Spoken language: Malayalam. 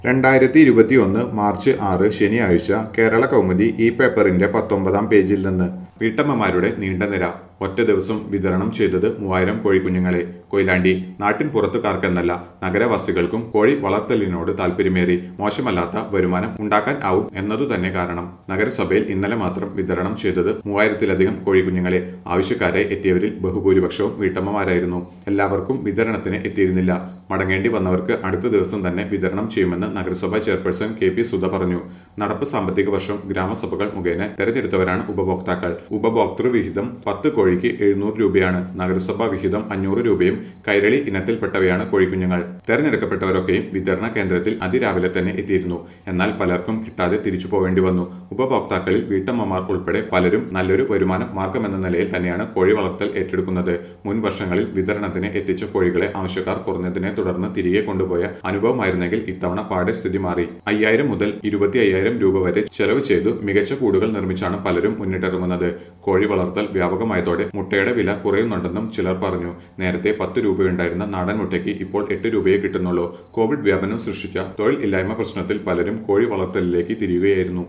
രണ്ടായിരത്തി ഇരുപത്തിയൊന്ന് മാർച്ച് ആറ് ശനിയാഴ്ച കേരള കൗമുദി ഈ പേപ്പറിന്റെ പത്തൊമ്പതാം പേജിൽ നിന്ന് വീട്ടമ്മമാരുടെ നീണ്ട നിര ഒറ്റ ദിവസം വിതരണം ചെയ്തത് മൂവായിരം കോഴിക്കുഞ്ഞുങ്ങളെ കൊയിലാണ്ടി നാട്ടിൻ പുറത്തുകാർക്കെന്നല്ല നഗരവാസികൾക്കും കോഴി വളർത്തലിനോട് താല്പര്യമേറി മോശമല്ലാത്ത വരുമാനം ഉണ്ടാക്കാൻ ആവും എന്നതു തന്നെ കാരണം നഗരസഭയിൽ ഇന്നലെ മാത്രം വിതരണം ചെയ്തത് മൂവായിരത്തിലധികം കോഴിക്കുഞ്ഞുങ്ങളെ ആവശ്യക്കാരെ എത്തിയവരിൽ ബഹുഭൂരിപക്ഷവും വീട്ടമ്മമാരായിരുന്നു എല്ലാവർക്കും വിതരണത്തിന് എത്തിയിരുന്നില്ല മടങ്ങേണ്ടി വന്നവർക്ക് അടുത്ത ദിവസം തന്നെ വിതരണം ചെയ്യുമെന്ന് നഗരസഭാ ചെയർപേഴ്സൺ കെ പി സുധ പറഞ്ഞു നടപ്പ് സാമ്പത്തിക വർഷം ഗ്രാമസഭകൾ മുഖേന തെരഞ്ഞെടുത്തവരാണ് ഉപഭോക്താക്കൾ ഉപഭോക്തൃ വിഹിതം പത്ത് കോഴിക്ക് എഴുന്നൂറ് രൂപയാണ് നഗരസഭാ വിഹിതം അഞ്ഞൂറ് രൂപയും കൈരളി ഇനത്തിൽപ്പെട്ടവയാണ് കോഴിക്കുഞ്ഞുങ്ങൾ തെരഞ്ഞെടുക്കപ്പെട്ടവരൊക്കെയും വിതരണ കേന്ദ്രത്തിൽ അതിരാവിലെ തന്നെ എത്തിയിരുന്നു എന്നാൽ പലർക്കും കിട്ടാതെ തിരിച്ചു പോവേണ്ടി വന്നു ഉപഭോക്താക്കളിൽ വീട്ടമ്മമാർ ഉൾപ്പെടെ പലരും നല്ലൊരു വരുമാന മാർഗമെന്ന നിലയിൽ തന്നെയാണ് കോഴി വളർത്തൽ ഏറ്റെടുക്കുന്നത് മുൻ വർഷങ്ങളിൽ വിതരണത്തിന് എത്തിച്ച കോഴികളെ ആവശ്യക്കാർ കുറഞ്ഞതിനെ തുടർന്ന് തിരികെ കൊണ്ടുപോയ അനുഭവമായിരുന്നെങ്കിൽ ഇത്തവണ പാടെ സ്ഥിതി മാറി അയ്യായിരം മുതൽ ഇരുപത്തി അയ്യായിരം രൂപ വരെ ചെലവ് ചെയ്തു മികച്ച കൂടുകൾ നിർമ്മിച്ചാണ് പലരും മുന്നിട്ടിറങ്ങുന്നത് കോഴി വളർത്തൽ വ്യാപകമായതോടെ മുട്ടയുടെ വില കുറയുന്നുണ്ടെന്നും ചിലർ പറഞ്ഞു നേരത്തെ പത്ത് രൂപയുണ്ടായിരുന്ന നാടൻ മുട്ടയ്ക്ക് ഇപ്പോൾ എട്ട് രൂപയെ കിട്ടുന്നുള്ളൂ കോവിഡ് വ്യാപനം സൃഷ്ടിച്ച തൊഴിൽ ഇല്ലായ്മ പ്രശ്നത്തിൽ പലരും കോഴി വളർത്തലിലേക്ക് തിരിയുകയായിരുന്നു